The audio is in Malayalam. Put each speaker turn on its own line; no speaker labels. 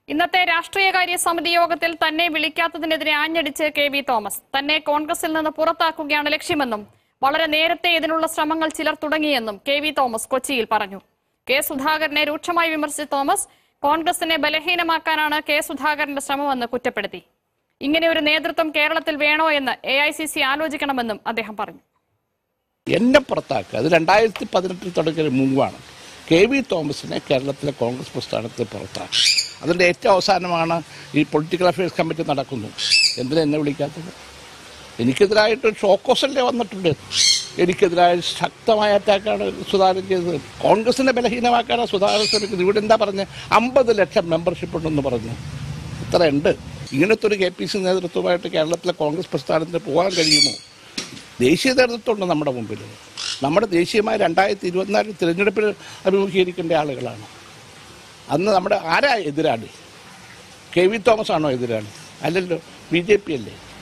ഇന്നത്തെ രാഷ്ട്രീയകാര്യ സമിതി യോഗത്തിൽ തന്നെ വിളിക്കാത്തതിനെതിരെ ആഞ്ഞടിച്ച് കെ വി തോമസ് തന്നെ കോൺഗ്രസിൽ നിന്ന് പുറത്താക്കുകയാണ് ലക്ഷ്യമെന്നും വളരെ നേരത്തെ ഇതിനുള്ള ശ്രമങ്ങൾ ചിലർ തുടങ്ങിയെന്നും കെ വി തോമസ് കൊച്ചിയിൽ പറഞ്ഞു കെ സുധാകരനെ രൂക്ഷമായി വിമർശിച്ച തോമസ് കോൺഗ്രസിനെ ബലഹീനമാക്കാനാണ് കെ സുധാകരന്റെ ശ്രമമെന്ന് കുറ്റപ്പെടുത്തി ഇങ്ങനെ ഒരു നേതൃത്വം കേരളത്തിൽ വേണോ എന്ന് എ ഐ സി സി ആലോചിക്കണമെന്നും അദ്ദേഹം പറഞ്ഞു
എന്നെ പുറത്താക്കുക അത് രണ്ടായിരത്തി പതിനെട്ടിൽ തുടങ്ങിയ മുമ്പാണ് കെ വി തോമസിനെ കേരളത്തിലെ കോൺഗ്രസ് പ്രസ്ഥാനത്തിൽ പുറത്താക്കി അതിൻ്റെ ഏറ്റവും അവസാനമാണ് ഈ പൊളിറ്റിക്കൽ അഫയേഴ്സ് കമ്മിറ്റി നടക്കുന്നു എന്തിനാ എന്നെ വിളിക്കാത്തത് എനിക്കെതിരായിട്ട് ഷോക്കോസല്ലേ വന്നിട്ടുണ്ട് എനിക്കെതിരായ ശക്തമായ അറ്റാക്കാണ് സുധാകരൻ ചെയ്തത് കോൺഗ്രസിനെ ബലഹീനമാക്കാനാണ് സുധാകരൻ ശ്രമിക്കുന്നത് ഇവിടെ എന്താ പറഞ്ഞത് അമ്പത് ലക്ഷം മെമ്പർഷിപ്പ് ഉണ്ടെന്ന് പറഞ്ഞു ഇത്ര ഉണ്ട് ഇങ്ങനത്തെ ഒരു കെ പി സി നേതൃത്വമായിട്ട് കേരളത്തിലെ കോൺഗ്രസ് പ്രസ്ഥാനത്തിന് പോകാൻ കഴിയുമോ ദേശീയ നേതൃത്വമുണ്ട് നമ്മുടെ മുമ്പിൽ നമ്മുടെ ദേശീയമായ രണ്ടായിരത്തി ഇരുപത്തിനാല് തിരഞ്ഞെടുപ്പിൽ അഭിമുഖീകരിക്കേണ്ട ആളുകളാണ് അന്ന് നമ്മുടെ ആരാ എതിരാളി കെ വി തോമസ് ആണോ എതിരാളി അല്ലല്ലോ ബി ജെ പി അല്ലേ